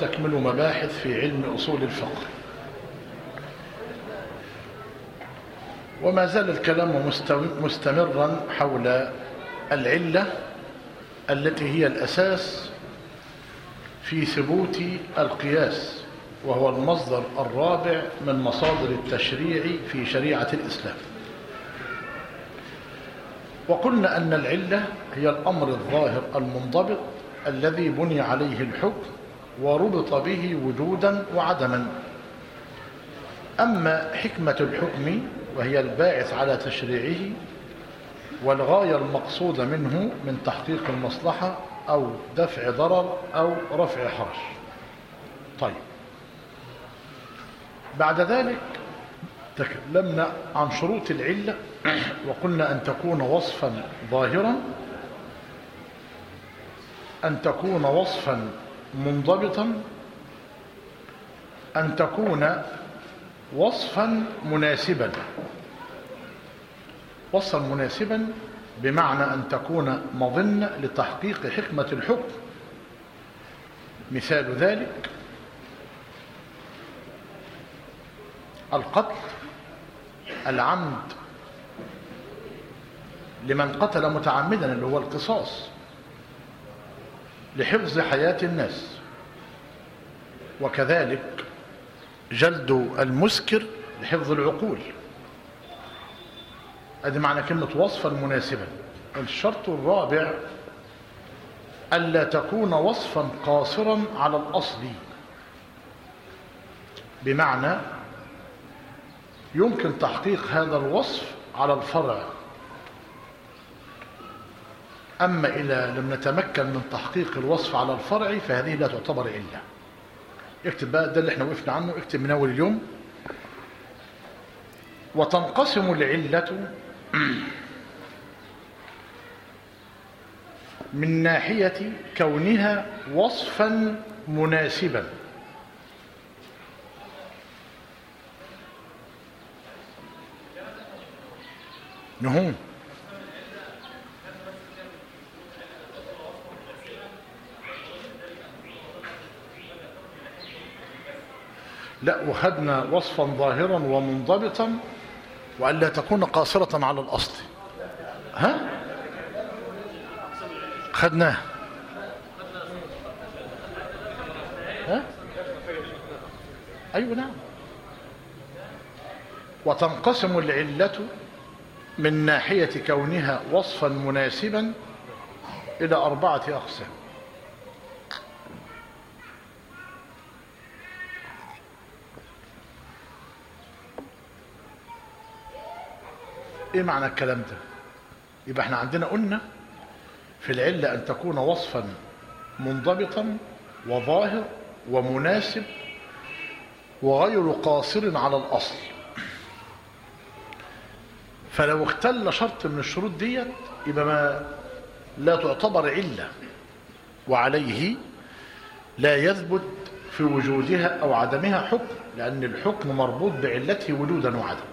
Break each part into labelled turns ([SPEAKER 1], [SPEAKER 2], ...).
[SPEAKER 1] تكمل مباحث في علم أصول الفقه وما زال الكلام مستمرا حول العلة التي هي الأساس في ثبوت القياس وهو المصدر الرابع من مصادر التشريع في شريعة الإسلام وقلنا أن العلة هي الأمر الظاهر المنضبط الذي بني عليه الحكم وربط به وجودا وعدما أما حكمة الحكم وهي الباعث على تشريعه والغاية المقصودة منه من تحقيق المصلحة أو دفع ضرر أو رفع حرج طيب بعد ذلك تكلمنا عن شروط العلة وقلنا أن تكون وصفا ظاهرا أن تكون وصفا منضبطا أن تكون وصفا مناسبا وصفا مناسبا بمعنى أن تكون مظنة لتحقيق حكمة الحكم مثال ذلك القتل العمد لمن قتل متعمدا اللي هو القصاص لحفظ حياة الناس وكذلك جلد المسكر لحفظ العقول هذه معنى كلمة وصفا مناسبا الشرط الرابع ألا تكون وصفا قاصرا على الأصل بمعنى يمكن تحقيق هذا الوصف على الفرع أما إذا لم نتمكن من تحقيق الوصف على الفرع فهذه لا تعتبر علة اكتب بقى ده اللي احنا وقفنا عنه اكتب من أول اليوم وتنقسم العلة من ناحية كونها وصفا مناسبا نهون لا وخدنا وصفا ظاهرا ومنضبطا وألا تكون قاصرة على الأصل ها خدناه ها أيوة نعم وتنقسم العلة من ناحية كونها وصفا مناسبا إلى أربعة أقسام ايه معنى الكلام ده يبقى احنا عندنا قلنا في العلة ان تكون وصفا منضبطا وظاهر ومناسب وغير قاصر على الاصل فلو اختل شرط من الشروط ديت يبقى ما لا تعتبر علة وعليه لا يثبت في وجودها او عدمها حكم لان الحكم مربوط بعلته وجودا وعدما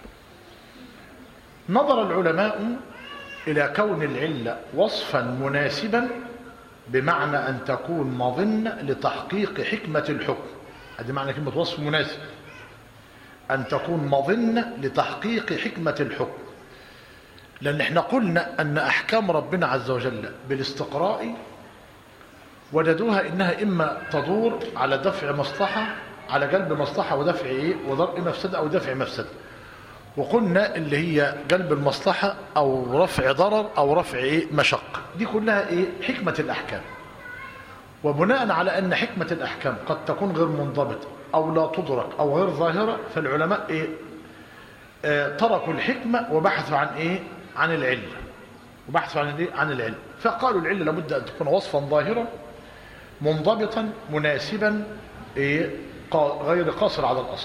[SPEAKER 1] نظر العلماء إلى كون العلة وصفا مناسبا بمعنى أن تكون مظنة لتحقيق حكمة الحكم هذه معنى كلمة وصف مناسب أن تكون مظنة لتحقيق حكمة الحكم لأن احنا قلنا أن أحكام ربنا عز وجل بالاستقراء وجدوها إنها إما تدور على دفع مصلحة على جلب مصلحة ودفع إيه وضرب مفسدة أو دفع مفسدة وقلنا اللي هي جلب المصلحة أو رفع ضرر أو رفع إيه مشقة دي كلها إيه حكمة الأحكام وبناء على أن حكمة الأحكام قد تكون غير منضبطة أو لا تدرك أو غير ظاهرة فالعلماء إيه آه تركوا الحكمة وبحثوا عن إيه عن العلة وبحثوا عن إيه عن العلة فقالوا العلة لابد أن تكون وصفا ظاهرا منضبطا مناسبا إيه غير قاصر على الأصل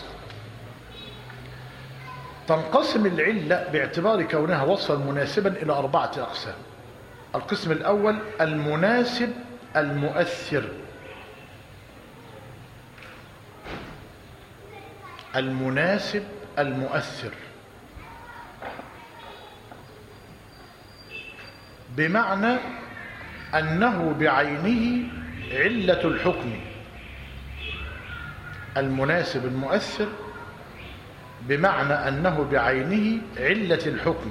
[SPEAKER 1] تنقسم العلة باعتبار كونها وصفا مناسبا إلى أربعة أقسام القسم الأول المناسب المؤثر المناسب المؤثر بمعنى أنه بعينه علة الحكم المناسب المؤثر بمعنى أنه بعينه علة الحكم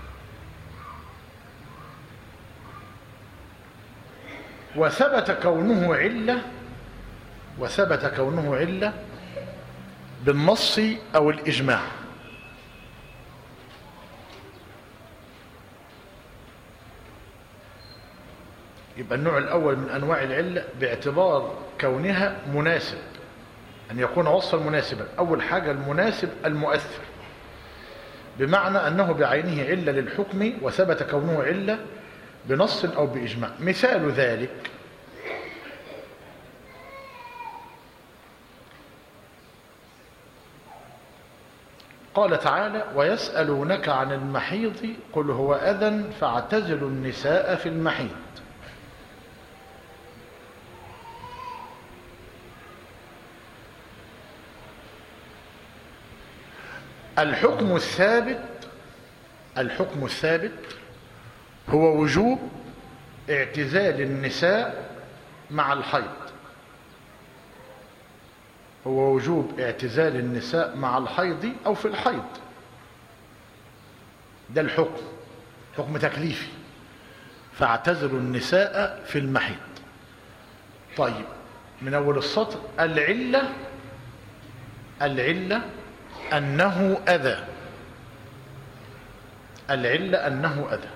[SPEAKER 1] وثبت كونه علة وثبت كونه علة بالنص أو الإجماع يبقى النوع الأول من أنواع العلة باعتبار كونها مناسب أن يكون وصفا مناسبا أول حاجة المناسب المؤثر بمعنى أنه بعينه علة للحكم وثبت كونه علة بنص أو بإجماع مثال ذلك قال تعالى ويسألونك عن المحيض قل هو أذى فاعتزلوا النساء في المحيض الحكم الثابت الحكم الثابت هو وجوب اعتزال النساء مع الحيض هو وجوب اعتزال النساء مع الحيض أو في الحيض ده الحكم حكم تكليفي فاعتزلوا النساء في المحيض طيب من أول السطر العلة العلة أنه أذى العلة أنه أذى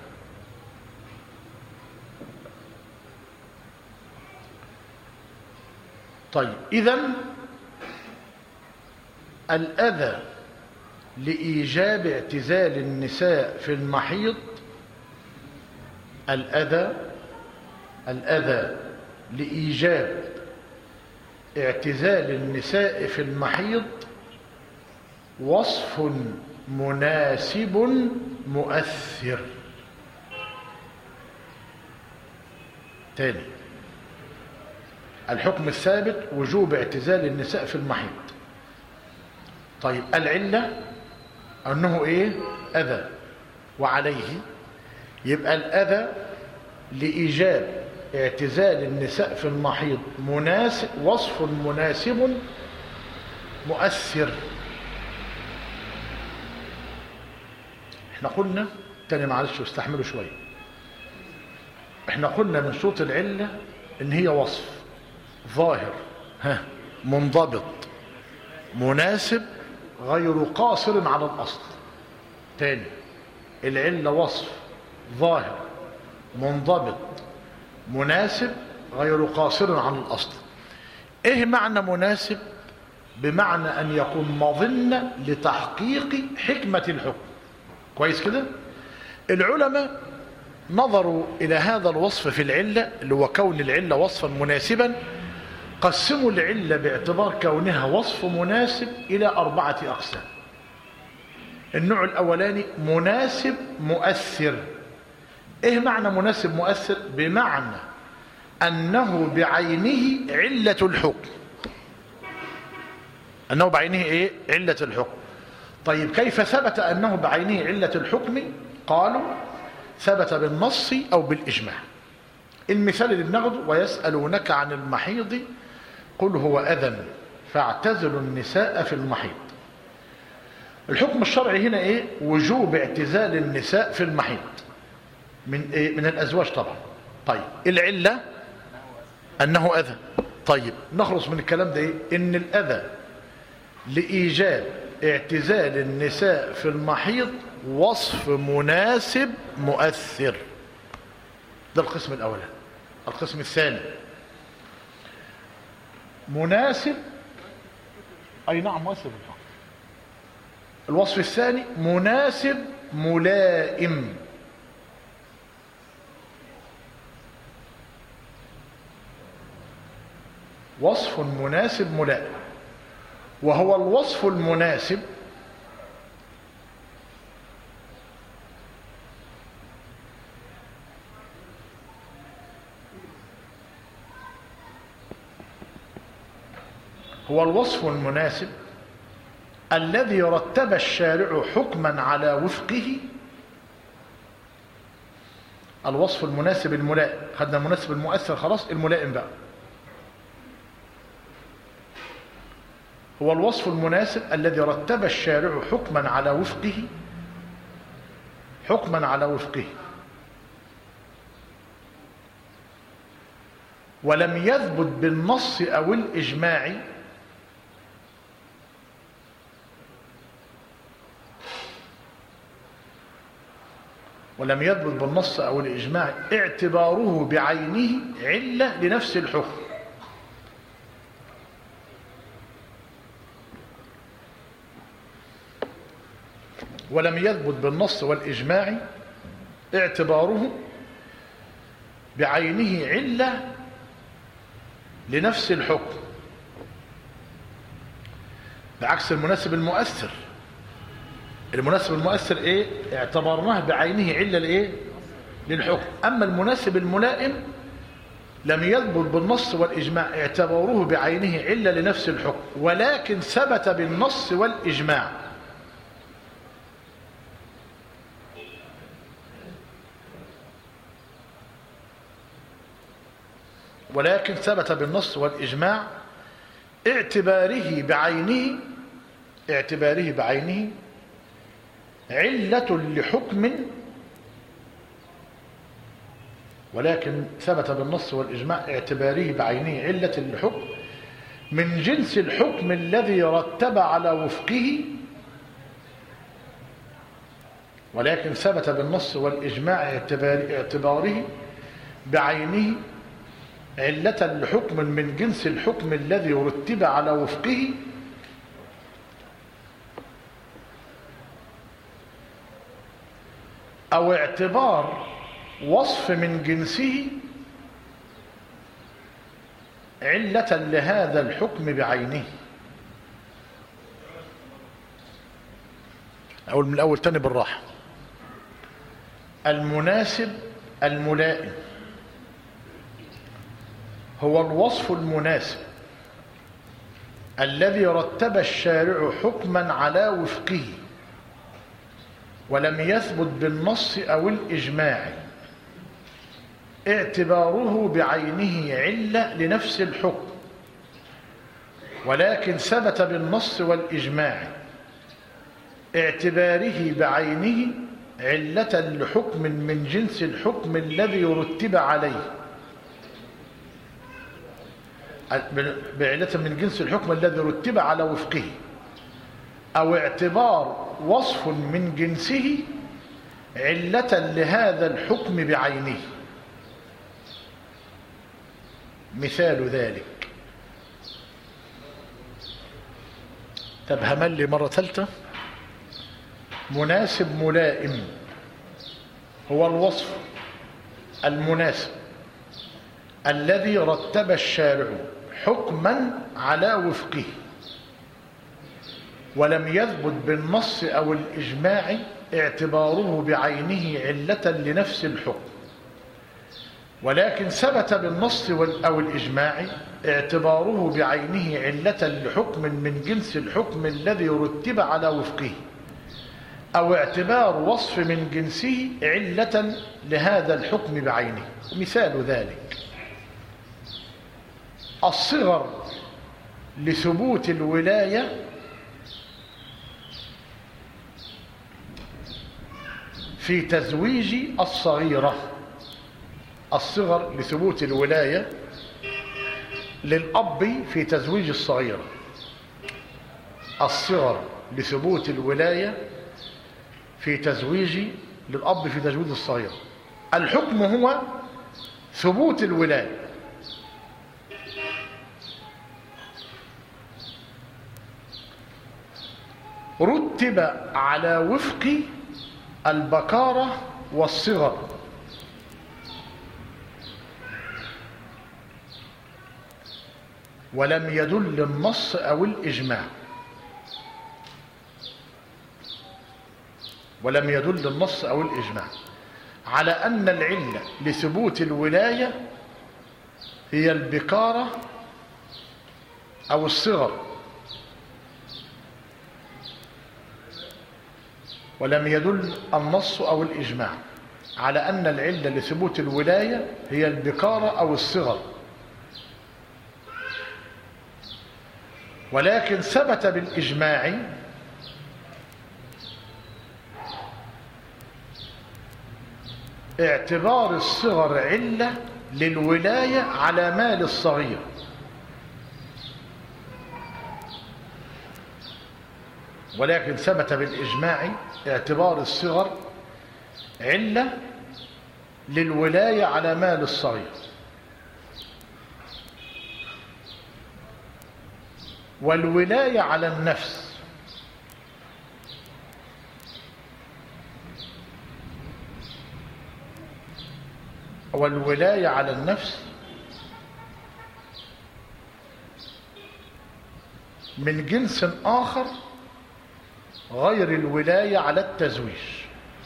[SPEAKER 1] طيب إذا الأذى لإيجاب اعتزال النساء في المحيض الأذى الأذى لإيجاب اعتزال النساء في المحيض وصف مناسب مؤثر تاني الحكم الثابت وجوب اعتزال النساء في المحيض طيب العلة أنه إيه أذى وعليه يبقى الأذى لإيجاب اعتزال النساء في المحيض مناسب وصف مناسب مؤثر احنا قلنا تاني معلش واستحملوا شوية احنا قلنا من صوت العلة ان هي وصف ظاهر ها منضبط مناسب غير قاصر على الأصل تاني العلة وصف ظاهر منضبط مناسب غير قاصر على الأصل ايه معنى مناسب بمعنى أن يكون مظنة لتحقيق حكمة الحكم كويس كده العلماء نظروا إلى هذا الوصف في العلة اللي هو كون العلة وصفا مناسبا قسموا العلة باعتبار كونها وصف مناسب إلى أربعة أقسام النوع الأولاني مناسب مؤثر إيه معنى مناسب مؤثر بمعنى أنه بعينه علة الحكم أنه بعينه إيه علة الحكم طيب كيف ثبت أنه بعينه علة الحكم قالوا ثبت بالنص أو بالإجماع المثال اللي بناخده ويسألونك عن المحيض قل هو أذى فاعتزلوا النساء في المحيض الحكم الشرعي هنا ايه وجوب اعتزال النساء في المحيض من إيه؟ من الازواج طبعا طيب العله انه اذى طيب نخلص من الكلام ده ايه ان الاذى لايجاب اعتزال النساء في المحيض وصف مناسب مؤثر ده القسم الاولاني القسم الثاني مناسب اي نعم مؤثر بالفعل الوصف الثاني مناسب ملائم وصف مناسب ملائم وهو الوصف المناسب هو الوصف المناسب الذي رتب الشارع حكما على وفقه الوصف المناسب الملائم خدنا المناسب المؤثر خلاص الملائم بقى هو الوصف المناسب الذي رتب الشارع حكما على وفقه حكما على وفقه ولم يثبت بالنص أو الإجماع ولم يثبت بالنص أو الإجماع اعتباره بعينه علة لنفس الحكم ولم يثبت بالنص والإجماع اعتباره بعينه علة لنفس الحكم بعكس المناسب المؤثر المناسب المؤثر ايه اعتبرناه بعينه علة لايه للحكم اما المناسب الملائم لم يثبت بالنص والاجماع اعتبروه بعينه علة لنفس الحكم ولكن ثبت بالنص والاجماع ولكن ثبت بالنص والإجماع اعتباره بعينه اعتباره بعينه علة لحكم ولكن ثبت بالنص والإجماع اعتباره بعينه علة لحكم من جنس الحكم الذي رتب على وفقه ولكن ثبت بالنص والإجماع اعتباره بعينه علة لحكم من جنس الحكم الذي رتب على وفقه أو اعتبار وصف من جنسه علة لهذا الحكم بعينه أقول من الأول تاني بالراحة المناسب الملائم هو الوصف المناسب الذي رتب الشارع حكما على وفقه ولم يثبت بالنص أو الإجماع اعتباره بعينه علة لنفس الحكم ولكن ثبت بالنص والإجماع اعتباره بعينه علة لحكم من جنس الحكم الذي رتب عليه بعلة من جنس الحكم الذي رتب على وفقه أو اعتبار وصف من جنسه علة لهذا الحكم بعينه مثال ذلك طب همل مرة ثالثة مناسب ملائم هو الوصف المناسب الذي رتب الشارع حكما على وفقه ولم يثبت بالنص أو الإجماع اعتباره بعينه علة لنفس الحكم ولكن ثبت بالنص أو الإجماع اعتباره بعينه علة لحكم من جنس الحكم الذي رتب على وفقه أو اعتبار وصف من جنسه علة لهذا الحكم بعينه مثال ذلك الصغر لثبوت الولاية في تزويج الصغيرة الصغر لثبوت الولاية للأب في تزويج الصغيرة الصغر لثبوت الولاية في تزويج للأب في تزويج الصغيرة الحكم هو ثبوت الولاية رتب على وفق البكارة والصغر ولم يدل النص أو الإجماع ولم يدل النص أو الإجماع على أن العلة لثبوت الولاية هي البكارة أو الصغر ولم يدل النص أو الإجماع على أن العلة لثبوت الولاية هي البكارة أو الصغر ولكن ثبت بالإجماع اعتبار الصغر علة للولاية على مال الصغير ولكن ثبت بالإجماع اعتبار الصغر علة للولاية على مال الصغير والولاية على النفس والولاية على النفس من جنس آخر غير الولاية على التزويج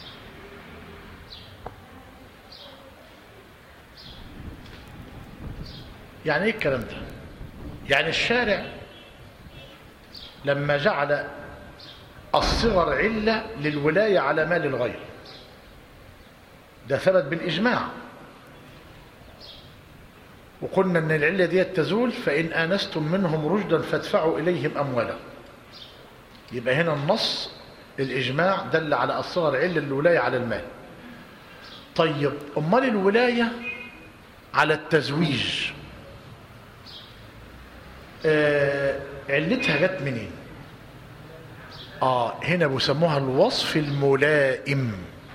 [SPEAKER 1] يعني ايه الكلام ده يعني الشارع لما جعل الصغر علة للولاية على مال الغير ده ثبت بالإجماع وقلنا أن العلة دي تزول فإن آنستم منهم رشدا فادفعوا إليهم أموالهم يبقى هنا النص الإجماع دل على الصغر علة للولاية على المال طيب أمال الولاية على التزويج آه علتها جت منين آه هنا بيسموها الوصف الملائم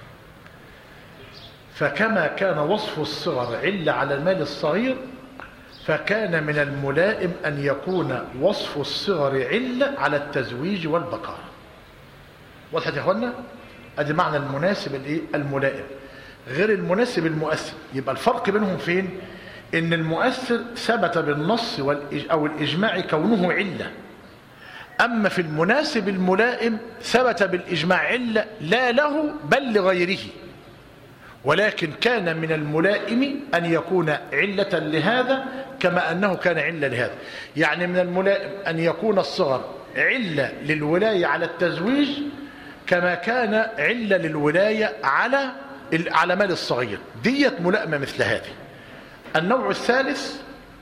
[SPEAKER 1] فكما كان وصف الصغر علة على المال الصغير فكان من الملائم أن يكون وصف الصغر علة على التزويج والبقاء وضحت يا أخوانا أدي معنى المناسب الإيه؟ الملائم غير المناسب المؤثر يبقى الفرق بينهم فين إن المؤثر ثبت بالنص والإج... أو الإجماع كونه علة أما في المناسب الملائم ثبت بالإجماع علة لا له بل لغيره ولكن كان من الملائم أن يكون علة لهذا كما أنه كان علة لهذا يعني من الملائم أن يكون الصغر علة للولاية على التزويج كما كان علة للولاية على على مال الصغير ديت ملائمة مثل هذه النوع الثالث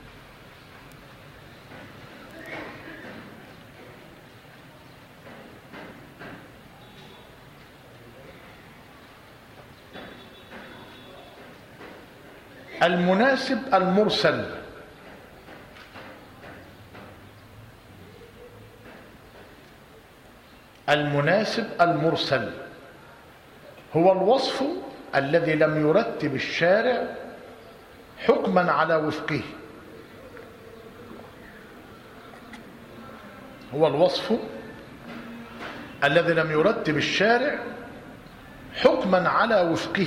[SPEAKER 1] المناسب المرسل المناسب المرسل هو الوصف الذي لم يرتب الشارع حكما على وفقه هو الوصف الذي لم يرتب الشارع حكما على وفقه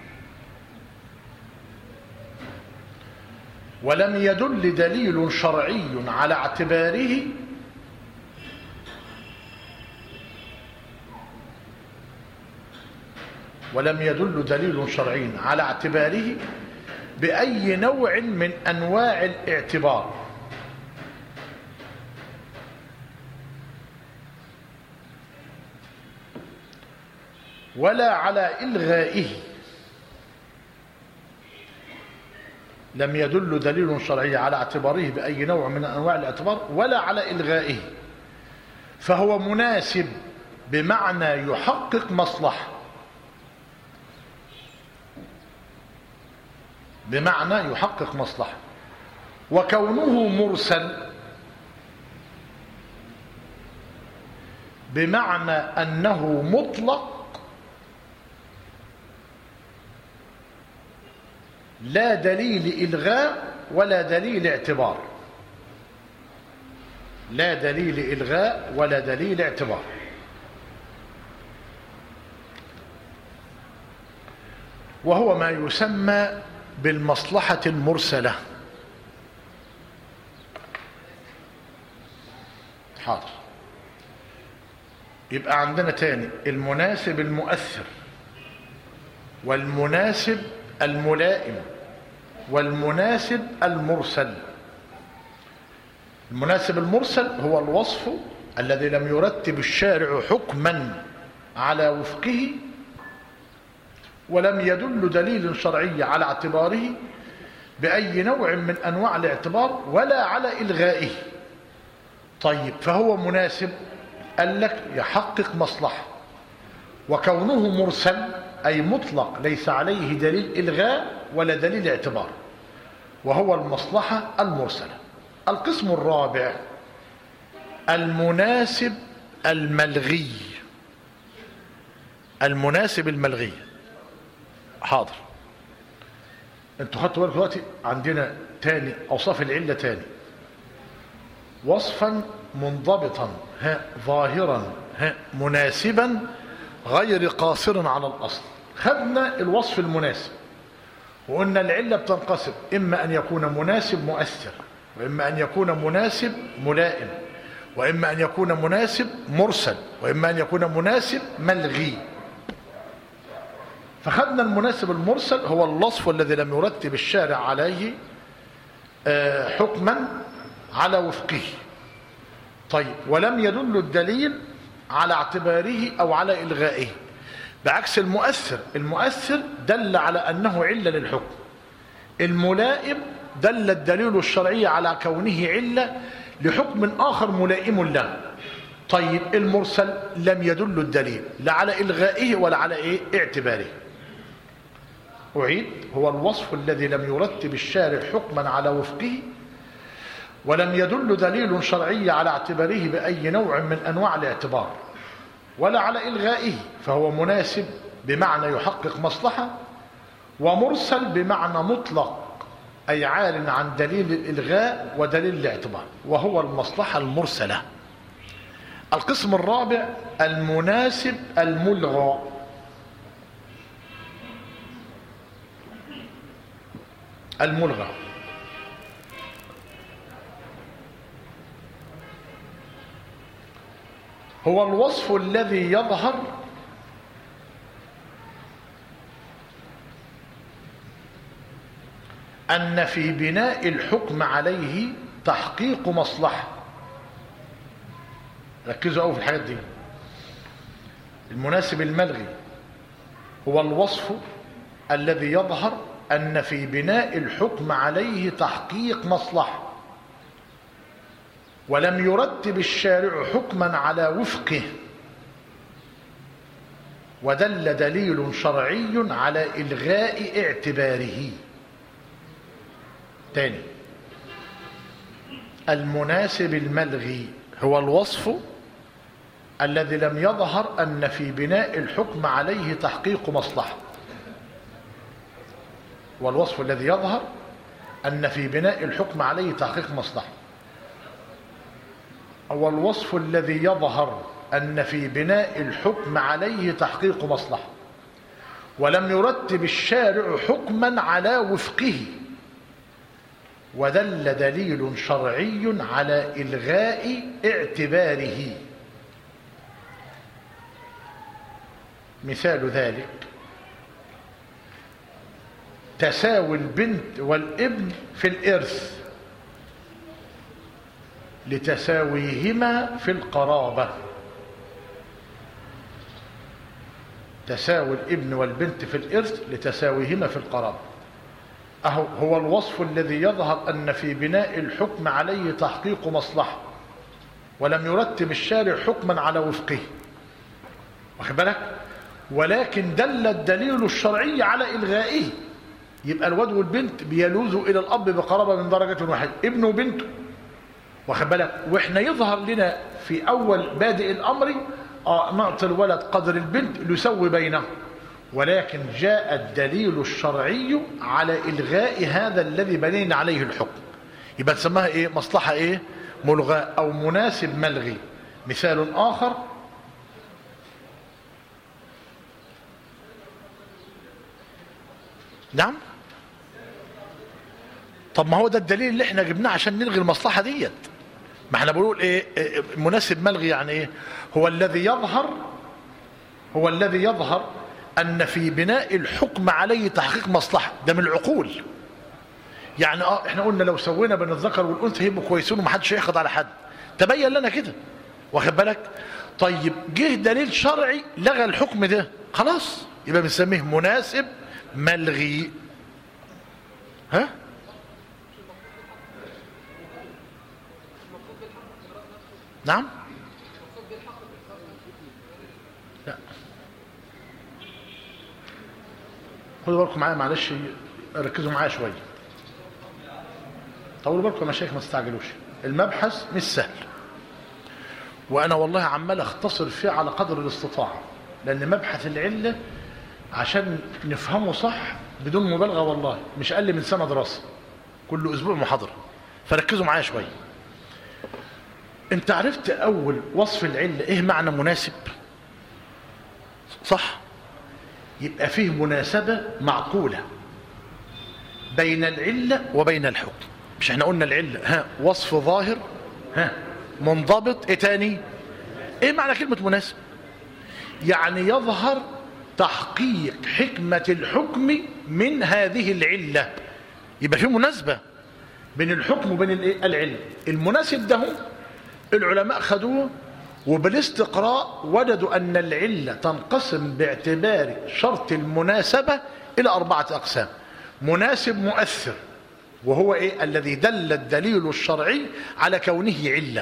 [SPEAKER 1] ولم يدل دليل شرعي على اعتباره ولم يدل دليل شرعي على اعتباره بأي نوع من أنواع الاعتبار ولا على إلغائه لم يدل دليل شرعي على اعتباره بأي نوع من أنواع الاعتبار ولا على إلغائه فهو مناسب بمعنى يحقق مصلحة بمعنى يحقق مصلحة وكونه مرسل بمعنى أنه مطلق لا دليل إلغاء ولا دليل اعتبار لا دليل إلغاء ولا دليل اعتبار وهو ما يسمى بالمصلحة المرسلة حاضر يبقى عندنا تاني المناسب المؤثر والمناسب الملائم والمناسب المرسل المناسب المرسل هو الوصف الذي لم يرتب الشارع حكما على وفقه ولم يدل دليل شرعي على اعتباره بأي نوع من أنواع الاعتبار ولا على إلغائه طيب فهو مناسب قال لك يحقق مصلحة وكونه مرسل أي مطلق ليس عليه دليل إلغاء ولا دليل اعتبار وهو المصلحة المرسلة القسم الرابع المناسب الملغي المناسب الملغي حاضر انتوا خدتوا بالكم دلوقتي عندنا تاني اوصاف العله تاني وصفا منضبطا ها ظاهرا ها مناسبا غير قاصر على الاصل خدنا الوصف المناسب وقلنا العله بتنقسم اما ان يكون مناسب مؤثر واما ان يكون مناسب ملائم واما ان يكون مناسب مرسل واما ان يكون مناسب ملغي فخدنا المناسب المرسل هو الوصف الذي لم يرتب الشارع عليه حكما على وفقه طيب ولم يدل الدليل على اعتباره او على الغائه بعكس المؤثر المؤثر دل على انه عله للحكم الملائم دل الدليل الشرعي على كونه عله لحكم اخر ملائم له طيب المرسل لم يدل الدليل لا على الغائه ولا على ايه اعتباره أعيد هو الوصف الذي لم يرتب الشارع حكما على وفقه ولم يدل دليل شرعي على اعتباره بأي نوع من أنواع الاعتبار ولا على إلغائه فهو مناسب بمعنى يحقق مصلحة ومرسل بمعنى مطلق أي عار عن دليل الإلغاء ودليل الاعتبار وهو المصلحة المرسلة القسم الرابع المناسب الملغى الملغى هو الوصف الذي يظهر أن في بناء الحكم عليه تحقيق مصلحة ركزوا قوي في الحاجات دي المناسب الملغي هو الوصف الذي يظهر أن في بناء الحكم عليه تحقيق مصلحة ولم يرتب الشارع حكما على وفقه ودل دليل شرعي على إلغاء اعتباره تاني المناسب الملغي هو الوصف الذي لم يظهر أن في بناء الحكم عليه تحقيق مصلحة والوصف الذي يظهر أن في بناء الحكم عليه تحقيق مصلحة هو الوصف الذي يظهر أن في بناء الحكم عليه تحقيق مصلحة ولم يرتب الشارع حكما على وفقه ودل دليل شرعي على إلغاء اعتباره مثال ذلك تساوي البنت والابن في الإرث لتساويهما في القرابة تساوي الابن والبنت في الإرث لتساويهما في القرابة أهو هو الوصف الذي يظهر أن في بناء الحكم عليه تحقيق مصلحة ولم يرتب الشارع حكما على وفقه واخد بالك ولكن دل الدليل الشرعي على إلغائه يبقى الواد والبنت بيلوذوا إلى الأب بقرابة من درجة واحدة ابنه وبنته واخد بالك واحنا يظهر لنا في أول بادئ الأمر آه نعطي الولد قدر البنت ليسوي بينهم ولكن جاء الدليل الشرعي على إلغاء هذا الذي بنينا عليه الحكم يبقى تسمىها إيه مصلحة إيه ملغاء أو مناسب ملغي مثال آخر نعم طب ما هو ده الدليل اللي احنا جبناه عشان نلغي المصلحة ديت ما احنا بنقول ايه إيه مناسب ملغي يعني ايه هو الذي يظهر هو الذي يظهر أن في بناء الحكم عليه تحقيق مصلحة ده من العقول يعني اه احنا قلنا لو سوينا بين الذكر والأنثى هيبقوا كويسون ومحدش هياخد على حد تبين لنا كده واخد بالك طيب جه دليل شرعي لغى الحكم ده خلاص يبقى بنسميه مناسب ملغي ها نعم لا خدوا بالكم معايا معلش ركزوا معايا شويه طولوا بالكم يا مشايخ ما تستعجلوش المبحث مش سهل وانا والله عمال اختصر فيه على قدر الاستطاعه لان مبحث العله عشان نفهمه صح بدون مبالغه والله مش اقل من سنه دراسه كل اسبوع محاضره فركزوا معايا شويه انت عرفت اول وصف العله ايه معنى مناسب صح يبقى فيه مناسبه معقوله بين العله وبين الحكم مش احنا قلنا العله ها وصف ظاهر ها منضبط ايه تاني ايه معنى كلمه مناسب يعني يظهر تحقيق حكمه الحكم من هذه العله يبقى في مناسبه بين الحكم وبين الايه العله المناسب ده العلماء خدوه وبالاستقراء وجدوا ان العله تنقسم باعتبار شرط المناسبه الى اربعه اقسام مناسب مؤثر وهو ايه الذي دل الدليل الشرعي على كونه عله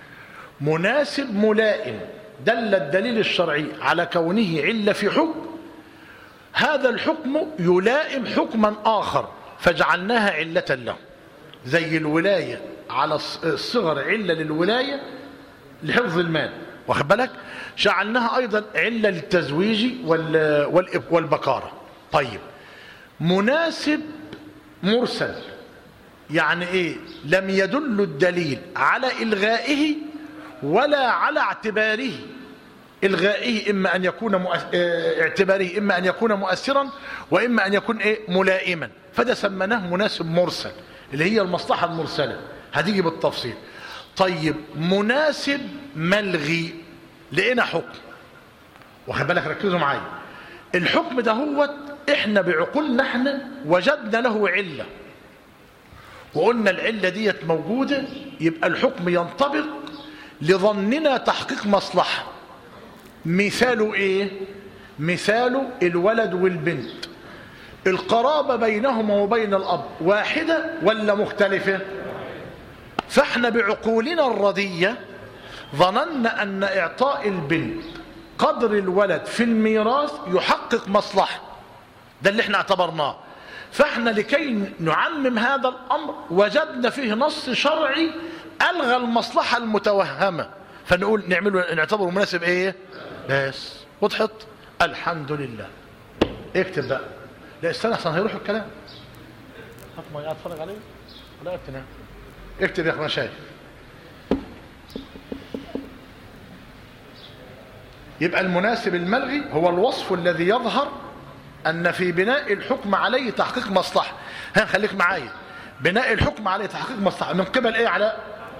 [SPEAKER 1] مناسب ملائم دل الدليل الشرعي على كونه عله في حكم هذا الحكم يلائم حكما اخر فجعلناها عله له زي الولايه على الصغر عله للولايه لحفظ المال واخد بالك جعلناها ايضا عله للتزويج والبكاره طيب مناسب مرسل يعني ايه لم يدل الدليل على الغائه ولا على اعتباره الغائه اما ان يكون مؤث... اه... اعتباره اما ان يكون مؤثرا واما ان يكون ايه ملائما فده سميناه مناسب مرسل اللي هي المصلحه المرسله هتيجي بالتفصيل طيب مناسب ملغي لقينا حكم واخد بالك ركزوا معايا الحكم ده هو احنا بعقولنا احنا وجدنا له عله وقلنا العله ديت موجوده يبقى الحكم ينطبق لظننا تحقيق مصلحه مثاله ايه مثاله الولد والبنت القرابه بينهما وبين الاب واحده ولا مختلفه فاحنا بعقولنا الرديه ظننا ان اعطاء البنت قدر الولد في الميراث يحقق مصلحه ده اللي احنا اعتبرناه فاحنا لكي نعمم هذا الامر وجدنا فيه نص شرعي الغى المصلحه المتوهمه فنقول نعمله نعتبره مناسب ايه بس وضحت الحمد لله اكتب بقى لا استنى احسن هيروح الكلام هات ما قاعد اتفرج عليه ولا اكتب اكتب يا اخوان شايف يبقى المناسب الملغي هو الوصف الذي يظهر أن في بناء الحكم عليه تحقيق مصلحة ها خليك معايا بناء الحكم عليه تحقيق مصلحة من قبل ايه على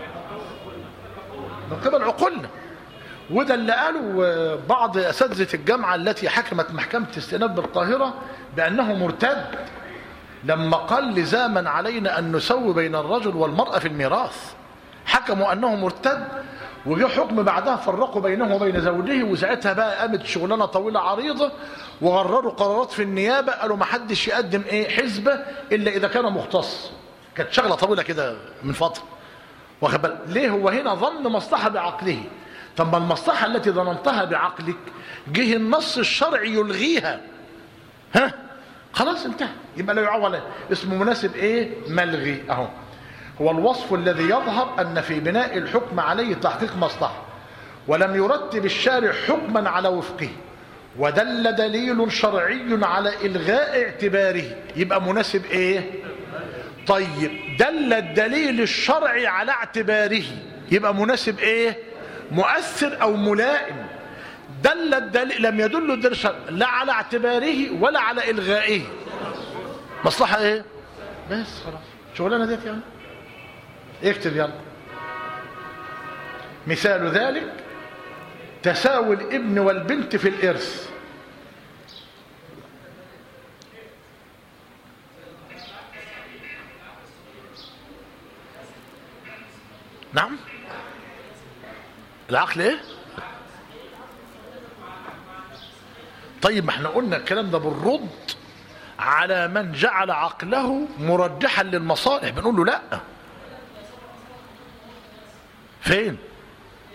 [SPEAKER 1] من قبل عقولنا وده اللي قاله بعض أساتذة الجامعة التي حكمت محكمة استئناف بالقاهرة بأنه مرتد لما قال لزاما علينا أن نسوي بين الرجل والمرأة في الميراث حكموا أنه مرتد وجه حكم بعدها فرقوا بينه وبين زوجه وساعتها بقى قامت شغلانه طويله عريضه وغرروا قرارات في النيابه قالوا ما حدش يقدم ايه حزبه الا اذا كان مختص كانت شغله طويله كده من فتره واخد بالك ليه هو هنا ظن مصلحه بعقله طب ما المصلحه التي ظننتها بعقلك جه النص الشرعي يلغيها ها خلاص انتهى يبقى لا يعول اسمه مناسب ايه ملغي اهو هو الوصف الذي يظهر أن في بناء الحكم عليه تحقيق مصلحة ولم يرتب الشارع حكما على وفقه ودل دليل شرعي على إلغاء اعتباره يبقى مناسب إيه طيب دل الدليل الشرعي على اعتباره يبقى مناسب إيه مؤثر أو ملائم دل الدليل لم يدل الدليل الشرعي لا على اعتباره ولا على إلغائه مصلحة إيه بس خلاص شغلانة ديت يعني اكتب يلا مثال ذلك تساوي الابن والبنت في الإرث نعم العقل ايه طيب ما احنا قلنا الكلام ده بالرد على من جعل عقله مرجحا للمصالح بنقول له لا فين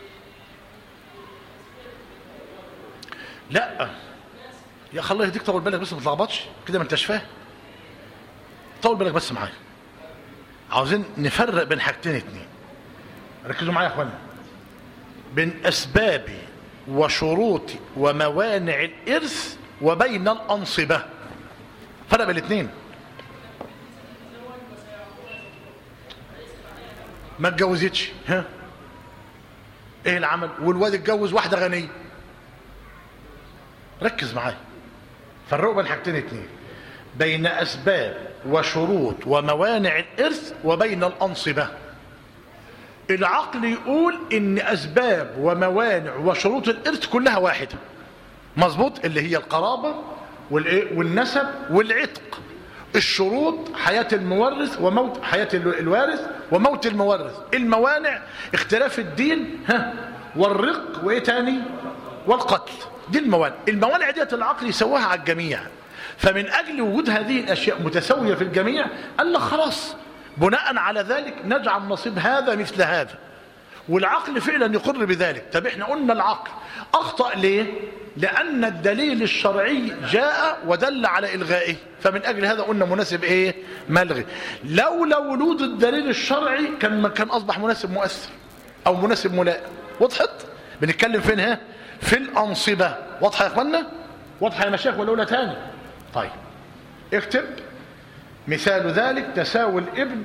[SPEAKER 1] لا يا اخي الله يهديك طول بالك بس ما تلخبطش كده ما انتش فاهم طول بالك بس معايا عاوزين نفرق بين حاجتين اتنين ركزوا معايا يا اخوانا بين اسباب وشروط وموانع الارث وبين الانصبه فرق بين الاثنين ما اتجوزتش ها ايه العمل والواد اتجوز واحده غنيه ركز معايا فرقوا بين حاجتين اتنين بين اسباب وشروط وموانع الارث وبين الانصبه العقل يقول ان اسباب وموانع وشروط الارث كلها واحده مظبوط اللي هي القرابه والايه والنسب والعتق الشروط حياه المورث وموت حياه الوارث وموت المورث الموانع اختلاف الدين ها والرق وايه تاني والقتل دي الموانع الموانع ديت العقل يسواها على الجميع فمن اجل وجود هذه الاشياء متساويه في الجميع قال لك خلاص بناء على ذلك نجعل نصيب هذا مثل هذا والعقل فعلا يقر بذلك طب احنا قلنا العقل اخطا ليه لان الدليل الشرعي جاء ودل على الغائه فمن اجل هذا قلنا مناسب ايه ملغي لولا ولود الدليل الشرعي كان كان اصبح مناسب مؤثر او مناسب ملائم وضحت بنتكلم فين ها في الانصبه واضحه يا اخوانا واضحه يا مشايخ ولا اولى تاني طيب اكتب مثال ذلك تساوي الابن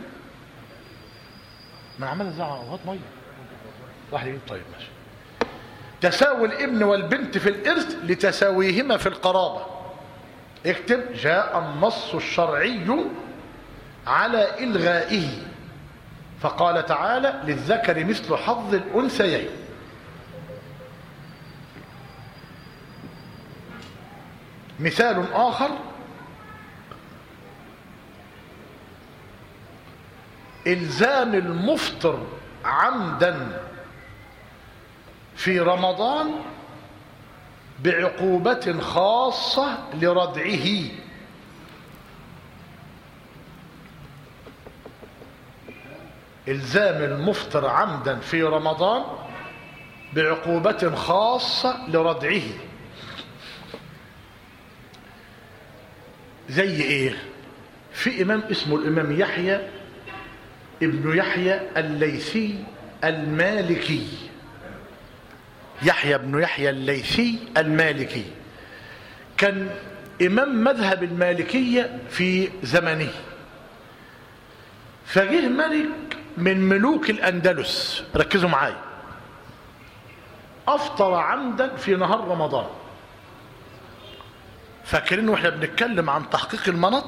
[SPEAKER 1] ما عمال ازعق وهات ميه واحد يجيب طيب ماشي تساوي الابن والبنت في الارث لتساويهما في القرابه اكتب جاء النص الشرعي على الغائه فقال تعالى للذكر مثل حظ الانثيين مثال اخر الزام المفطر عمدا في رمضان بعقوبة خاصة لردعه الزام المفطر عمدا في رمضان بعقوبة خاصة لردعه زي ايه في امام اسمه الامام يحيى ابن يحيى الليثي المالكي يحيى بن يحيى الليثي المالكي كان إمام مذهب المالكية في زمنه فجه ملك من ملوك الأندلس ركزوا معايا أفطر عمدا في نهار رمضان فاكرين واحنا بنتكلم عن تحقيق المناط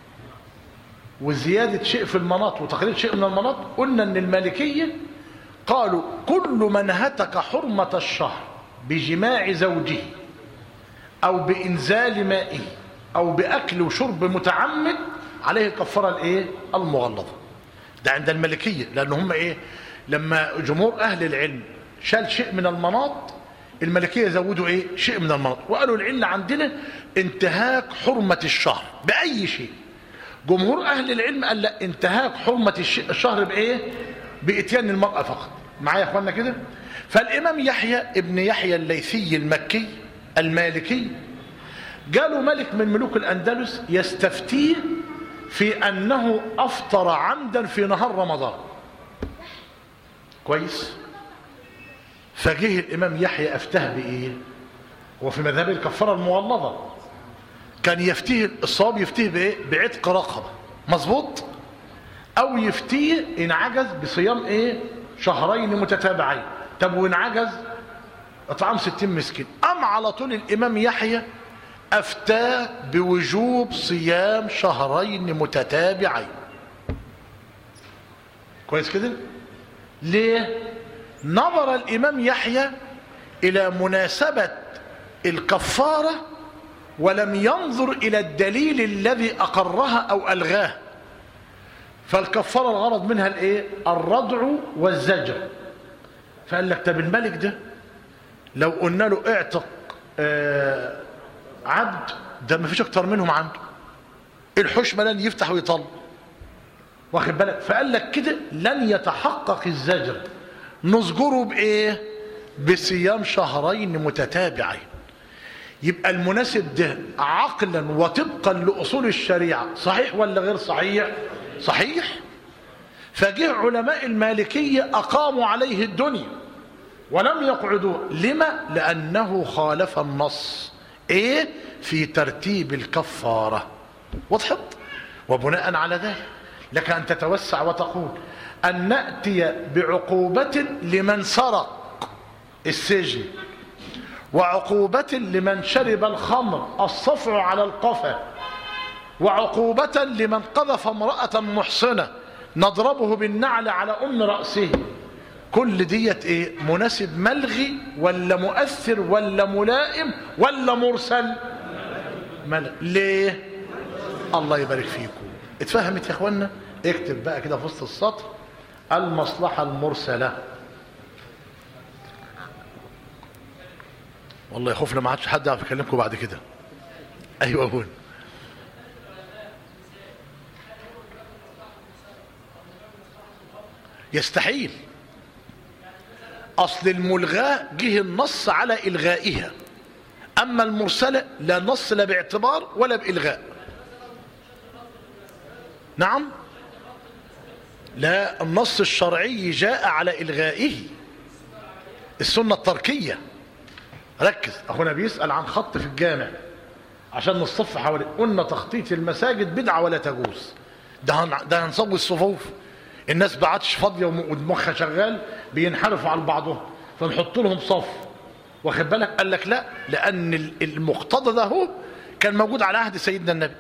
[SPEAKER 1] وزيادة شيء في المناط وتقليل شيء من المناط قلنا ان المالكية قالوا كل من هتك حرمة الشهر بجماع زوجه او بانزال مائه او باكل وشرب متعمد عليه الكفارة الايه المغلظة ده عند المالكية لان هم ايه لما جمهور اهل العلم شال شيء من المناط الملكية زودوا ايه شيء من المناط وقالوا العلة عندنا انتهاك حرمة الشهر بأي شيء جمهور أهل العلم قال لا انتهاك حرمة الشهر بإيه بإتيان المرأة فقط معايا يا أخوانا كده فالإمام يحيى ابن يحيى الليثي المكي المالكي قالوا ملك من ملوك الأندلس يستفتيه في أنه أفطر عمدا في نهار رمضان كويس فجه الإمام يحيى أفتاه بإيه وفي مذهب الكفارة المغلظة كان يفتيه الصواب يفتيه بايه بعتق رقبه مظبوط او يفتيه ان عجز بصيام ايه شهرين متتابعين طب وان عجز اطعام ستين مسكين ام على طول الامام يحيى افتاه بوجوب صيام شهرين متتابعين كويس كده ليه نظر الامام يحيى الى مناسبه الكفاره ولم ينظر إلى الدليل الذي أقرها أو ألغاه فالكفارة الغرض منها الإيه؟ الردع والزجر فقال لك طب الملك ده لو قلنا له اعتق آه عبد ده ما فيش أكتر منهم عنده الحشمة لن يفتح ويطل واخد بالك فقال لك كده لن يتحقق الزجر نزجره بإيه بصيام شهرين متتابعين يبقى المناسب ده عقلا وطبقا لأصول الشريعة صحيح ولا غير صحيح صحيح فجه علماء المالكية أقاموا عليه الدنيا ولم يقعدوا لما لأنه خالف النص إيه في ترتيب الكفارة وضحت وبناء على ذلك لك أن تتوسع وتقول أن نأتي بعقوبة لمن سرق السجن وعقوبة لمن شرب الخمر الصفع على القفا وعقوبة لمن قذف امرأة محصنة نضربه بالنعل على أم رأسه كل ديت ايه مناسب ملغي ولا مؤثر ولا ملائم ولا مرسل ملغي ليه الله يبارك فيكم اتفهمت يا اخوانا اكتب بقى كده في وسط السطر المصلحة المرسلة والله خوفنا ما عادش حد يعرف يكلمكم بعد كده ايوه ابونا يستحيل اصل الملغاه جه النص على الغائها اما المرسله لا نص لا باعتبار ولا بالغاء نعم لا النص الشرعي جاء على الغائه السنه التركيه ركز اخونا بيسال عن خط في الجامع عشان نصف حوالي قلنا تخطيط المساجد بدعه ولا تجوز ده هن... ده هنسوي الصفوف الناس بعدش فاضيه ودماغها شغال بينحرفوا على بعضهم فنحط لهم صف واخد بالك قال لك لا لان المقتضى ده هو كان موجود على عهد سيدنا النبي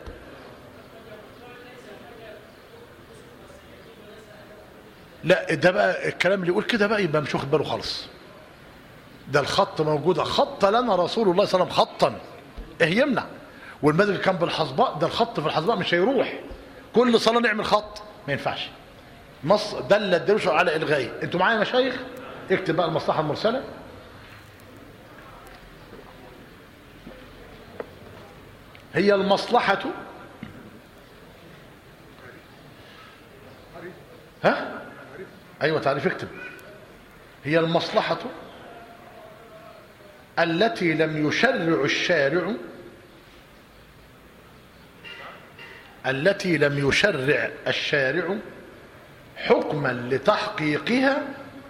[SPEAKER 1] لا ده بقى الكلام اللي يقول كده بقى يبقى مش واخد باله خالص ده الخط موجود خط لنا رسول الله صلى الله عليه وسلم خطا ايه يمنع والمدرج كان بالحصباء ده الخط في الحصباء مش هيروح كل صلاه نعمل خط ما ينفعش نص دل الدروش على الغائه انتوا معايا يا مشايخ اكتب بقى المصلحه المرسله هي المصلحه ها ايوه تعريف اكتب هي المصلحه التي لم يشرع الشارع التي لم يشرع الشارع حكما لتحقيقها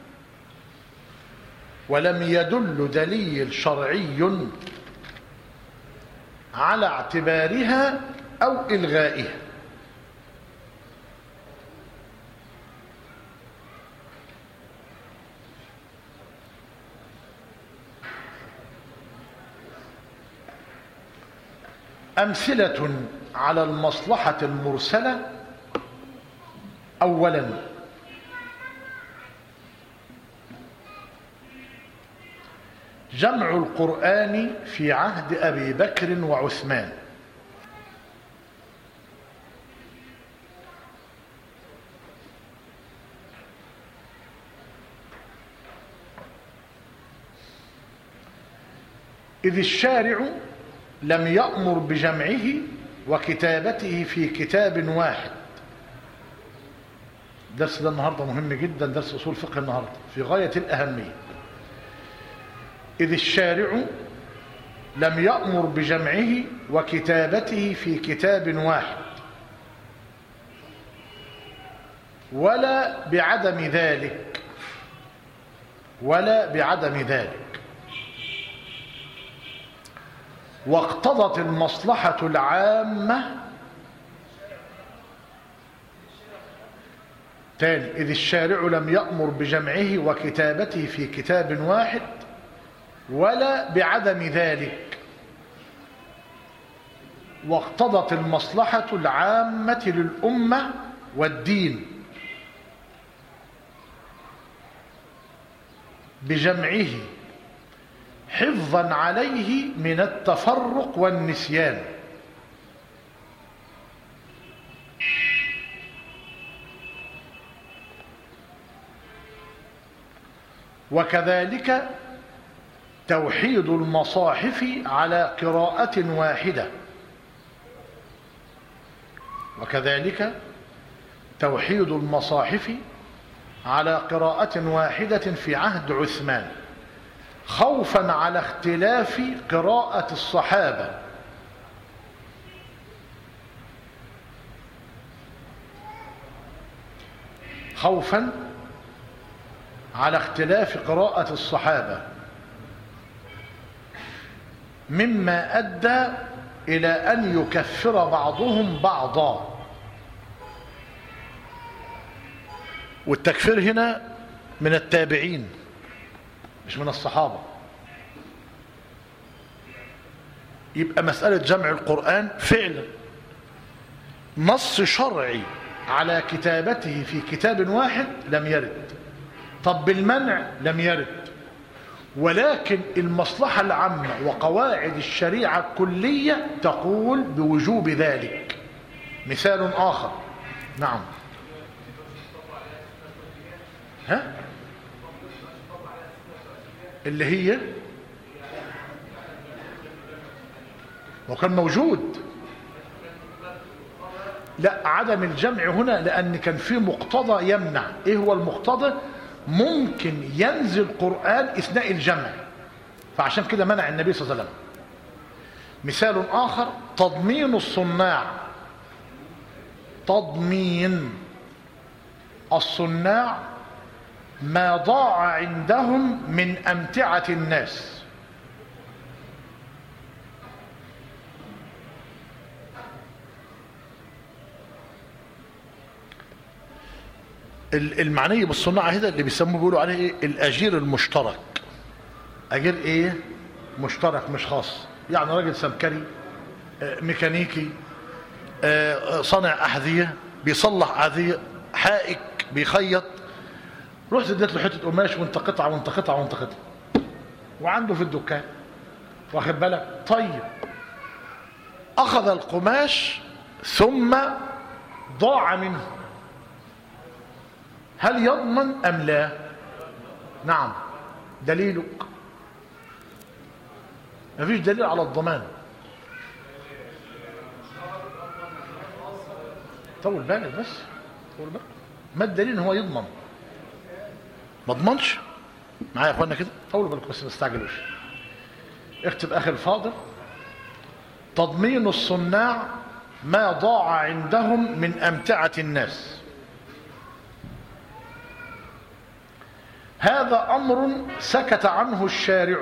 [SPEAKER 1] ولم يدل دليل شرعي على اعتبارها او الغائها امثله على المصلحه المرسله اولا جمع القران في عهد ابي بكر وعثمان اذ الشارع لم يامر بجمعه وكتابته في كتاب واحد درس ده النهارده مهم جدا درس اصول فقه النهارده في غايه الاهميه اذ الشارع لم يامر بجمعه وكتابته في كتاب واحد ولا بعدم ذلك ولا بعدم ذلك واقتضت المصلحه العامه تاني إذ الشارع لم يأمر بجمعه وكتابته في كتاب واحد ولا بعدم ذلك واقتضت المصلحة العامة للأمة والدين بجمعه حفظا عليه من التفرق والنسيان وكذلك توحيد المصاحف على قراءة واحدة وكذلك توحيد المصاحف على قراءة واحدة في عهد عثمان خوفا على اختلاف قراءة الصحابة خوفا على اختلاف قراءة الصحابة مما أدى إلى أن يكفر بعضهم بعضا والتكفير هنا من التابعين مش من الصحابة يبقى مسألة جمع القرآن فعلا نص شرعي على كتابته في كتاب واحد لم يرد طب بالمنع لم يرد ولكن المصلحة العامة وقواعد الشريعة الكلية تقول بوجوب ذلك مثال آخر نعم ها اللي هي وكان موجود لا عدم الجمع هنا لأن كان في مقتضى يمنع إيه هو المقتضى ممكن ينزل قرآن إثناء الجمع فعشان كده منع النبي صلى الله عليه وسلم مثال آخر تضمين الصناع تضمين الصناع ما ضاع عندهم من أمتعة الناس المعني بالصناعة هذا اللي بيسموه بيقولوا عليه ايه الأجير المشترك أجير ايه مشترك مش خاص يعني راجل سمكري ميكانيكي صانع أحذية بيصلح أحذية حائك بيخيط رحت اديت له حته قماش وانت قطعه وانت قطعه وانت قطعه وعنده في الدكان واخد بالك طيب اخذ القماش ثم ضاع منه هل يضمن ام لا نعم دليلك مفيش دليل على الضمان طول بالك بس طول بالك ما الدليل ان هو يضمن ما اضمنش معايا يا اخوانا كده طولوا بالكم بس ما تستعجلوش اكتب اخي الفاضل تضمين الصناع ما ضاع عندهم من امتعه الناس هذا امر سكت عنه الشارع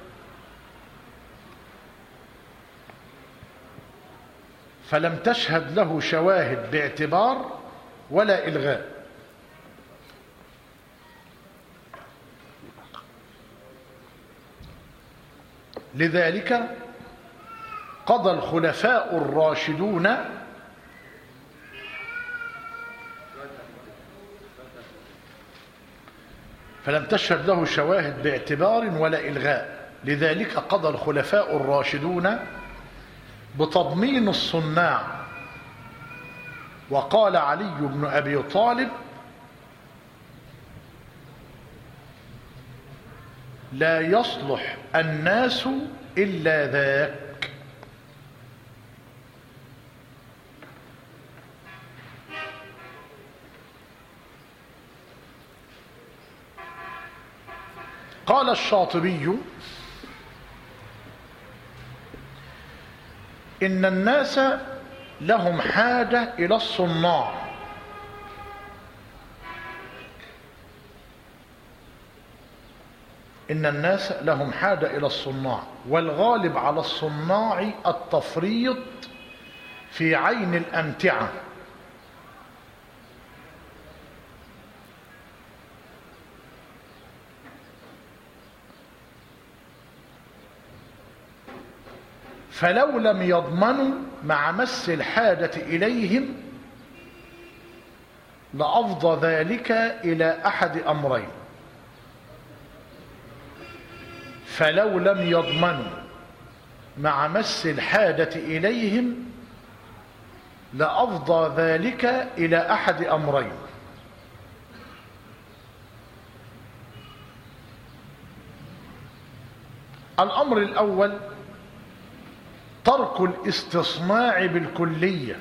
[SPEAKER 1] فلم تشهد له شواهد باعتبار ولا الغاء لذلك قضى الخلفاء الراشدون فلم تشهد له شواهد باعتبار ولا إلغاء لذلك قضى الخلفاء الراشدون بتضمين الصناع وقال علي بن أبي طالب لا يصلح الناس إلا ذاك قال الشاطبي إن الناس لهم حاجة إلى الصناع إن الناس لهم حاجة إلى الصناع والغالب على الصناع التفريط في عين الأمتعة فلو لم يضمنوا مع مس الحاجة إليهم لأفضى ذلك إلى أحد أمرين فلو لم يضمنوا مع مس الحاجة إليهم لأفضى ذلك إلى أحد أمرين الأمر الأول ترك الاستصناع بالكلية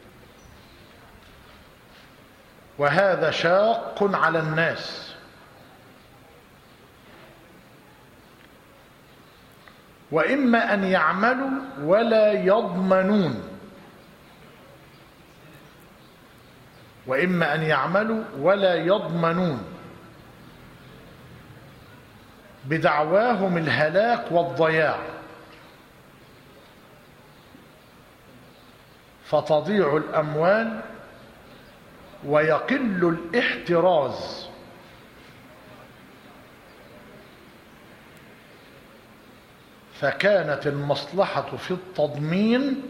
[SPEAKER 1] وهذا شاق على الناس وإما أن يعملوا ولا يضمنون وإما أن يعملوا ولا يضمنون بدعواهم الهلاك والضياع فتضيع الأموال ويقل الاحتراز فكانت المصلحة في التضمين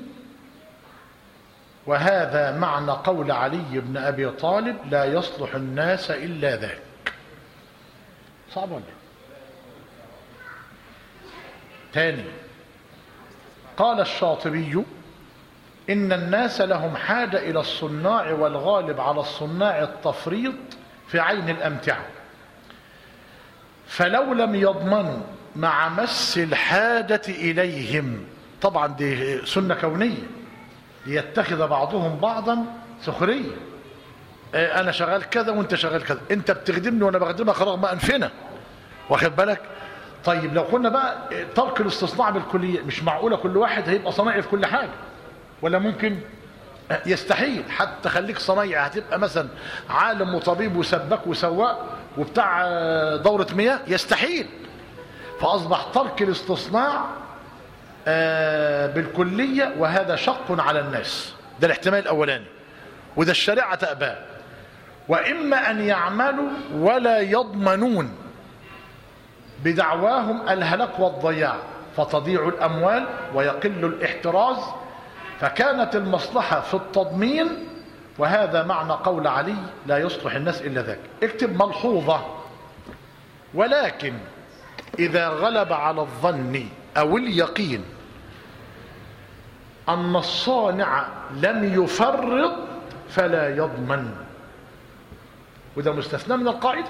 [SPEAKER 1] وهذا معنى قول علي بن أبي طالب لا يصلح الناس إلا ذاك صعب ولا تاني قال الشاطبي إن الناس لهم حاجة إلى الصناع والغالب على الصناع التفريط في عين الأمتعة فلو لم يضمنوا مع مس الحاجة إليهم طبعا دي سنة كونية ليتخذ بعضهم بعضا سخرية آه، أنا شغال كذا وأنت شغال كذا أنت بتخدمني وأنا بخدمك رغم أنفنا واخد بالك طيب لو قلنا بقى ترك الاستصناع بالكلية مش معقولة كل واحد هيبقى صنايعي في كل حاجة ولا ممكن يستحيل حتى خليك صنايعي هتبقى مثلا عالم وطبيب وسباك وسواق وبتاع دورة مياه يستحيل فأصبح ترك الاستصناع بالكلية وهذا شق على الناس ده الاحتمال الأولاني وده الشريعة تأباه وإما أن يعملوا ولا يضمنون بدعواهم الهلك والضياع فتضيع الأموال ويقل الاحتراز فكانت المصلحة في التضمين وهذا معنى قول علي لا يصلح الناس إلا ذاك اكتب ملحوظة ولكن إذا غلب على الظن أو اليقين أن الصانع لم يفرط فلا يضمن وده مستثنى من القاعدة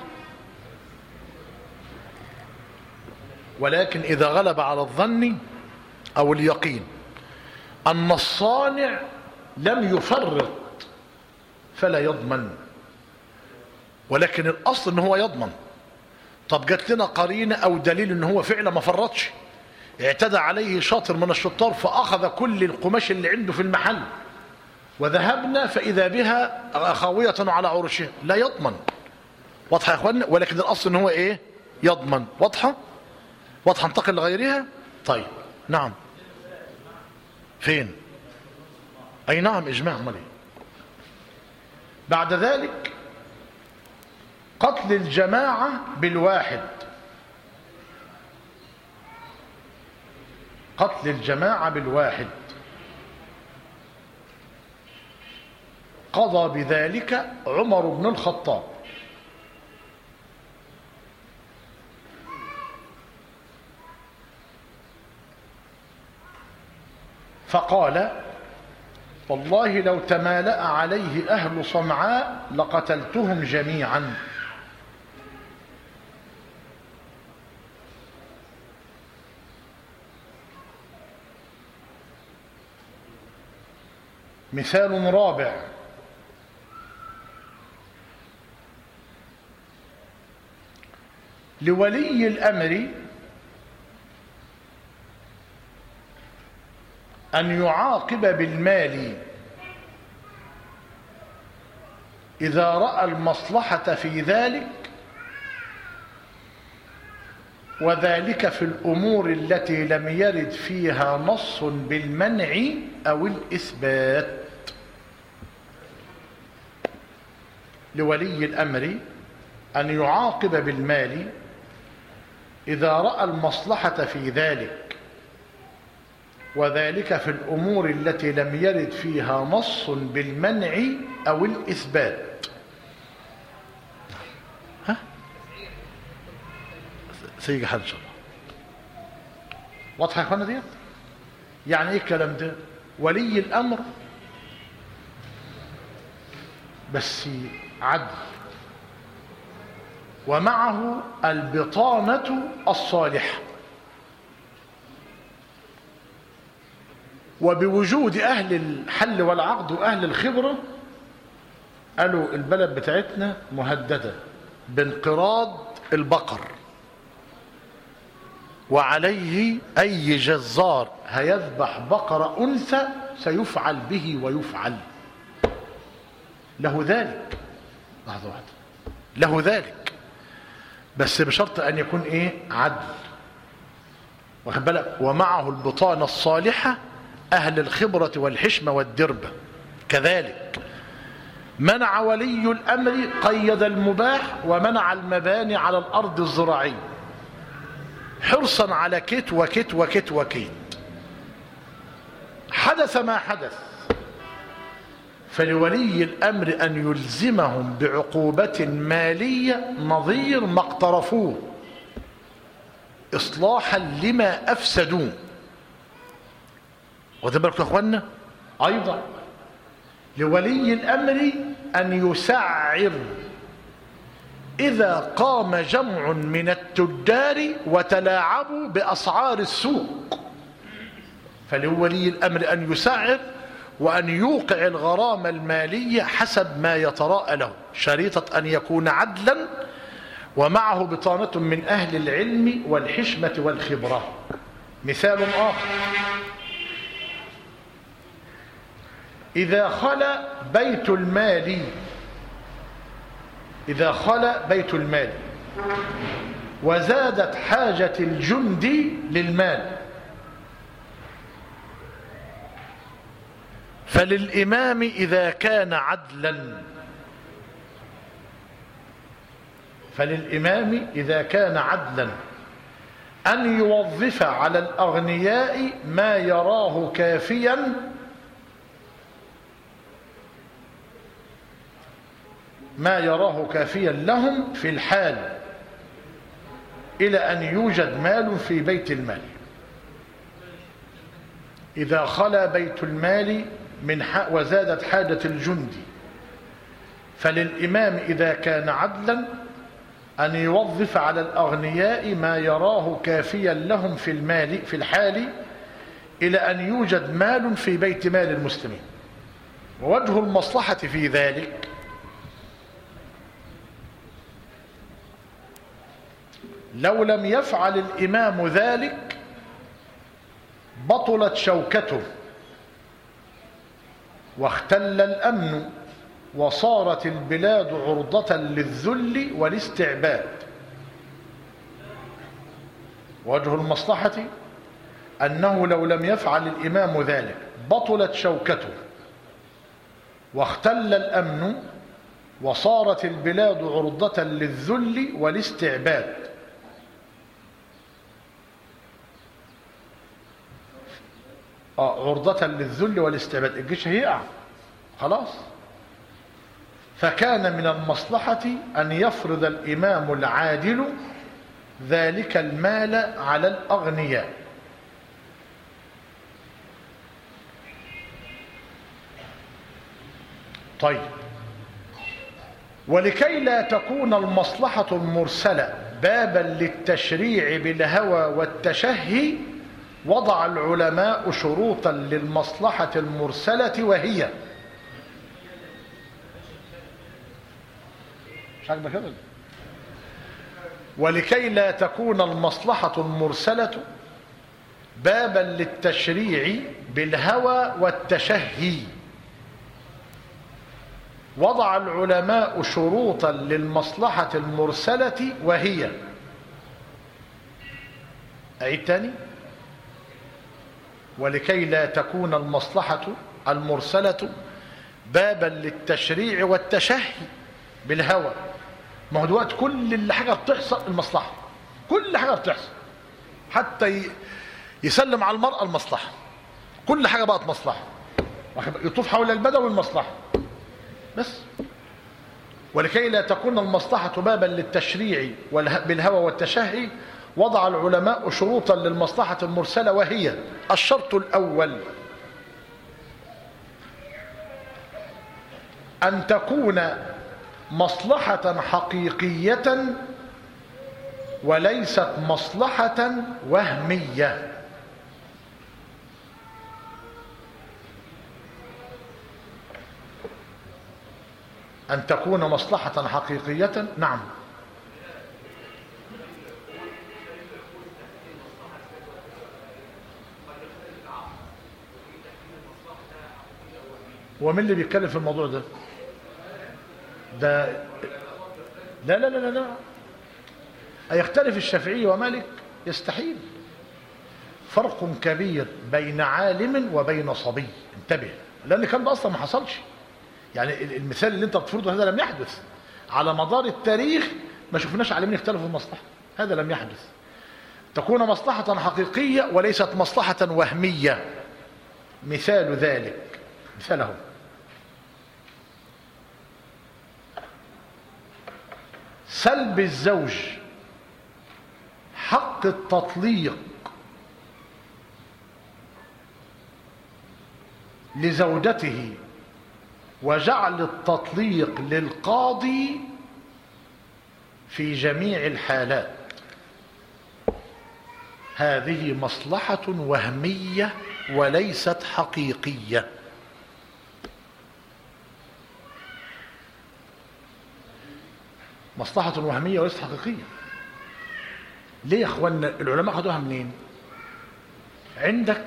[SPEAKER 1] ولكن إذا غلب على الظن أو اليقين أن الصانع لم يفرط فلا يضمن ولكن الأصل أنه هو يضمن طب جات لنا قرينة أو دليل أنه هو فعلا ما فرطش اعتدى عليه شاطر من الشطار فأخذ كل القماش اللي عنده في المحل وذهبنا فإذا بها خاوية على عرشها لا يضمن واضحة يا أخوانا ولكن الأصل أنه هو إيه يضمن واضحة واضحة انتقل لغيرها طيب نعم فين أي نعم إجماع أمال بعد ذلك قتل الجماعة بالواحد قتل الجماعة بالواحد قضى بذلك عمر بن الخطاب فقال والله لو تمالأ عليه أهل صنعاء لقتلتهم جميعا مثال رابع لولي الأمر أن يعاقب بالمال إذا رأى المصلحة في ذلك وذلك في الأمور التي لم يرد فيها نص بالمنع أو الإثبات لولي الأمر أن يعاقب بالمال إذا رأى المصلحة في ذلك وذلك في الأمور التي لم يرد فيها نص بالمنع أو الإثبات ها؟ سيجي حل إن شاء الله واضحة يا أخوانا دي يعني إيه الكلام ده ولي الأمر بس عدل ومعه البطانة الصالحة وبوجود أهل الحل والعقد وأهل الخبرة قالوا البلد بتاعتنا مهددة بانقراض البقر وعليه أي جزار هيذبح بقرة أنثى سيفعل به ويفعل له ذلك لحظة واحدة له ذلك بس بشرط أن يكون إيه عدل واخد بالك ومعه البطانة الصالحة أهل الخبرة والحشمة والدربة كذلك منع ولي الأمر قيد المباح ومنع المباني على الأرض الزراعية حرصا على كت وكت وكت وكيت حدث ما حدث فلولي الأمر أن يلزمهم بعقوبة مالية نظير ما اقترفوه إصلاحا لما أفسدوه واخدين بالكم يا اخوانا ايضا لولي الامر ان يسعر اذا قام جمع من التجار وتلاعبوا باسعار السوق فلولي الامر ان يسعر وان يوقع الغرامه الماليه حسب ما يتراءى له شريطه ان يكون عدلا ومعه بطانه من اهل العلم والحشمه والخبره مثال اخر إذا خلا بيت المال إذا خلا بيت المال وزادت حاجة الجند للمال فللإمام إذا كان عدلا فللإمام إذا كان عدلا أن يوظف على الأغنياء ما يراه كافيا ما يراه كافيا لهم في الحال إلى أن يوجد مال في بيت المال إذا خلا بيت المال من وزادت حاجة الجند فللإمام إذا كان عدلا أن يوظف على الأغنياء ما يراه كافيا لهم في المال في الحال إلى أن يوجد مال في بيت مال المسلمين ووجه المصلحة في ذلك لو لم يفعل الإمام ذلك بطلت شوكته واختل الأمن وصارت البلاد عرضة للذل والاستعباد وجه المصلحة أنه لو لم يفعل الإمام ذلك بطلت شوكته واختل الأمن وصارت البلاد عرضة للذل والاستعباد عرضة للذل والاستعباد الجيش هيقع خلاص فكان من المصلحة أن يفرض الإمام العادل ذلك المال على الأغنياء طيب ولكي لا تكون المصلحة المرسلة بابا للتشريع بالهوى والتشهي وضع العلماء شروطا للمصلحة المرسلة وهي مش عاجبك كده ولكي لا تكون المصلحة المرسلة بابا للتشريع بالهوى والتشهي وضع العلماء شروطا للمصلحة المرسلة وهي أعيد تاني ولكي لا تكون المصلحة المرسلة بابا للتشريع والتشهي بالهوى ما هو دلوقتي كل اللي حاجة بتحصل المصلحة كل حاجة بتحصل حتى يسلم على المرأة المصلحة كل حاجة بقت مصلحة يطوف حول البدوي المصلحة بس ولكي لا تكون المصلحة بابا للتشريع بالهوى والتشهي وضع العلماء شروطا للمصلحة المرسلة وهي الشرط الأول أن تكون مصلحة حقيقية وليست مصلحة وهمية أن تكون مصلحة حقيقية نعم هو مين اللي بيتكلم في الموضوع ده ده لا لا لا لا, لا. أيختلف الشافعي ومالك يستحيل فرق كبير بين عالم وبين صبي انتبه لأن كان ده أصلا ما حصلش يعني المثال اللي انت بتفرضه هذا لم يحدث على مدار التاريخ ما شفناش عالمين اختلفوا في المصلحة هذا لم يحدث تكون مصلحة حقيقية وليست مصلحة وهمية مثال ذلك مثاله سلب الزوج حق التطليق لزوجته وجعل التطليق للقاضي في جميع الحالات هذه مصلحة وهمية وليست حقيقية مصلحة وهمية وليست حقيقية ليه يا اخوانا العلماء خدوها منين عندك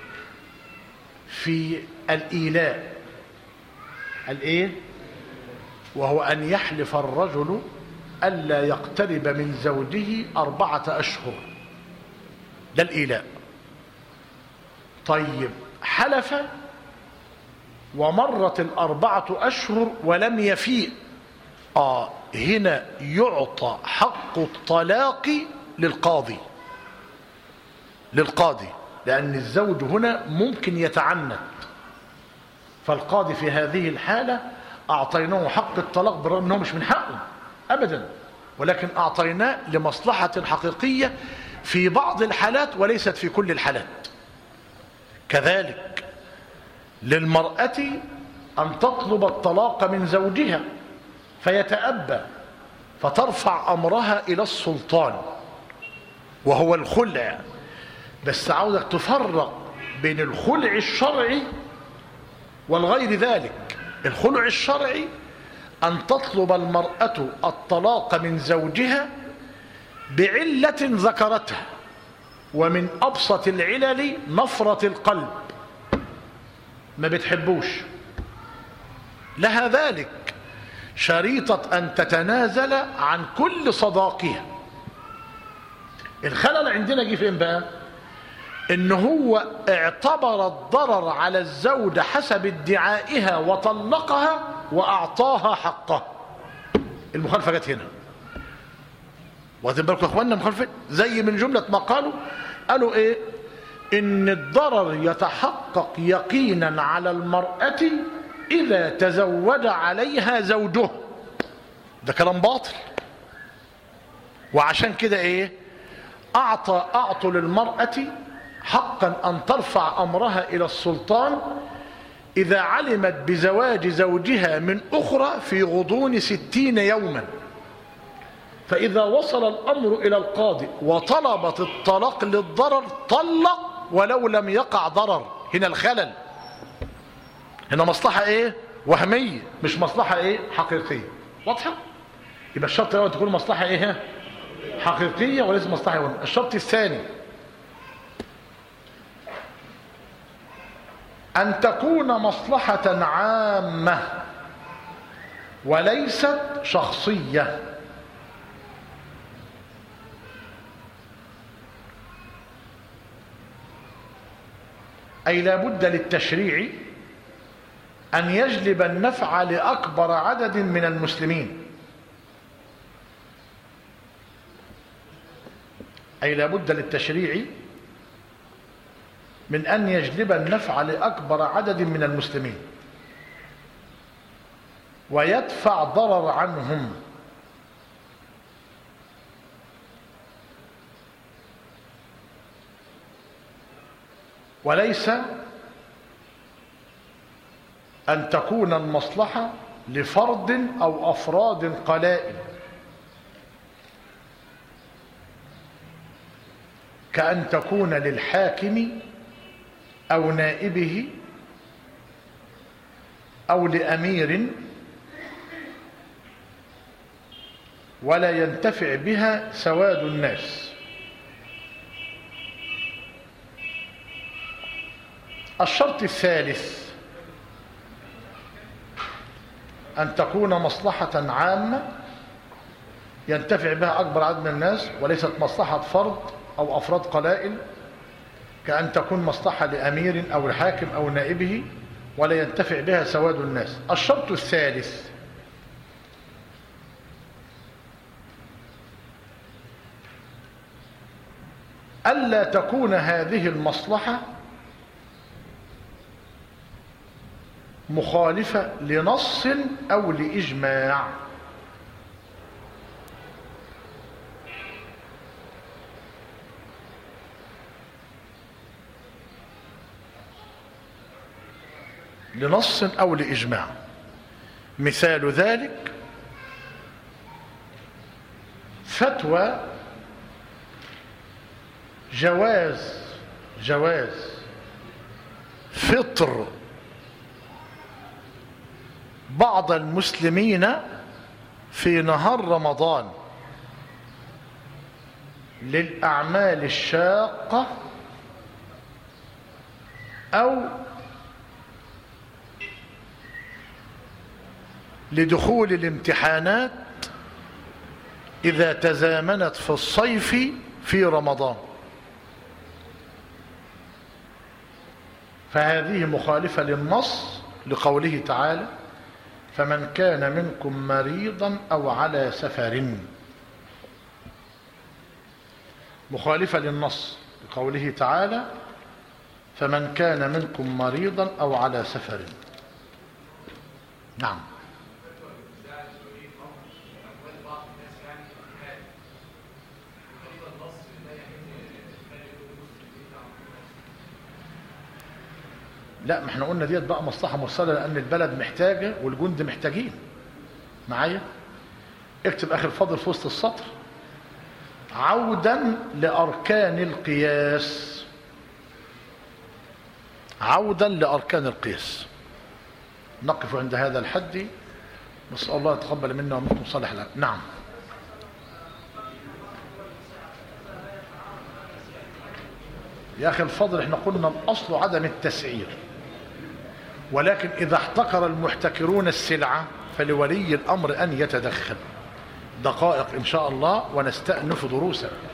[SPEAKER 1] في الإيلاء الايه وهو أن يحلف الرجل ألا يقترب من زوجه أربعة أشهر ده الإيلاء طيب حلف ومرت الأربعة أشهر ولم يفيء آه هنا يعطى حق الطلاق للقاضي للقاضي لأن الزوج هنا ممكن يتعنت فالقاضي في هذه الحالة أعطيناه حق الطلاق بالرغم أنه مش من حقه أبدا ولكن أعطيناه لمصلحة حقيقية في بعض الحالات وليست في كل الحالات كذلك للمرأة أن تطلب الطلاق من زوجها فيتأبى فترفع أمرها إلى السلطان وهو الخلع بس عاوزك تفرق بين الخلع الشرعي والغير ذلك الخلع الشرعي أن تطلب المرأة الطلاق من زوجها بعلة ذكرتها ومن أبسط العلل نفرة القلب ما بتحبوش لها ذلك شريطة أن تتنازل عن كل صداقها الخلل عندنا جه فين بقى ان هو اعتبر الضرر على الزوجة حسب ادعائها وطلقها واعطاها حقها المخالفة جت هنا واخدين بالكم يا اخوانا المخالفة زي من جملة ما قالوا قالوا ايه ان الضرر يتحقق يقينا على المرأة اذا تزوج عليها زوجه ده كلام باطل وعشان كده ايه اعطى اعطوا للمرأة حقا أن ترفع أمرها إلى السلطان إذا علمت بزواج زوجها من أخرى في غضون ستين يوما فإذا وصل الأمر إلى القاضي وطلبت الطلاق للضرر طلق ولو لم يقع ضرر هنا الخلل هنا مصلحة إيه وهمية مش مصلحة إيه حقيقية واضحة يبقى الشرط الأول تكون مصلحة إيه حقيقية وليس مصلحة وهمية الشرط الثاني أن تكون مصلحة عامة وليست شخصية أي لا بد للتشريع أن يجلب النفع لأكبر عدد من المسلمين أي لا بد للتشريع من أن يجلب النفع لأكبر عدد من المسلمين ويدفع ضرر عنهم وليس أن تكون المصلحة لفرد أو أفراد قلائل كأن تكون للحاكم أو نائبه أو لأمير ولا ينتفع بها سواد الناس الشرط الثالث أن تكون مصلحة عامة ينتفع بها أكبر عدد من الناس وليست مصلحة فرد أو أفراد قلائل كأن تكون مصلحة لأمير أو الحاكم أو نائبه ولا ينتفع بها سواد الناس الشرط الثالث ألا تكون هذه المصلحة مخالفة لنص أو لإجماع لنص أو لإجماع مثال ذلك فتوى جواز جواز فطر بعض المسلمين في نهار رمضان للأعمال الشاقة أو لدخول الامتحانات إذا تزامنت في الصيف في رمضان فهذه مخالفة للنص لقوله تعالى فمن كان منكم مريضا أو على سفر مخالفة للنص لقوله تعالى فمن كان منكم مريضا أو على سفر نعم لا ما احنا قلنا ديت بقى مصلحة مرسلة لأن البلد محتاجة والجند محتاجين معايا اكتب آخر فاضل في وسط السطر عودا لأركان القياس عودا لأركان القياس نقف عند هذا الحد نسأل الله يتقبل منا ومنكم صالح العمل نعم يا أخي الفضل احنا قلنا الأصل عدم التسعير ولكن إذا احتكر المحتكرون السلعة فلولي الأمر أن يتدخل دقائق إن شاء الله ونستأنف دروسا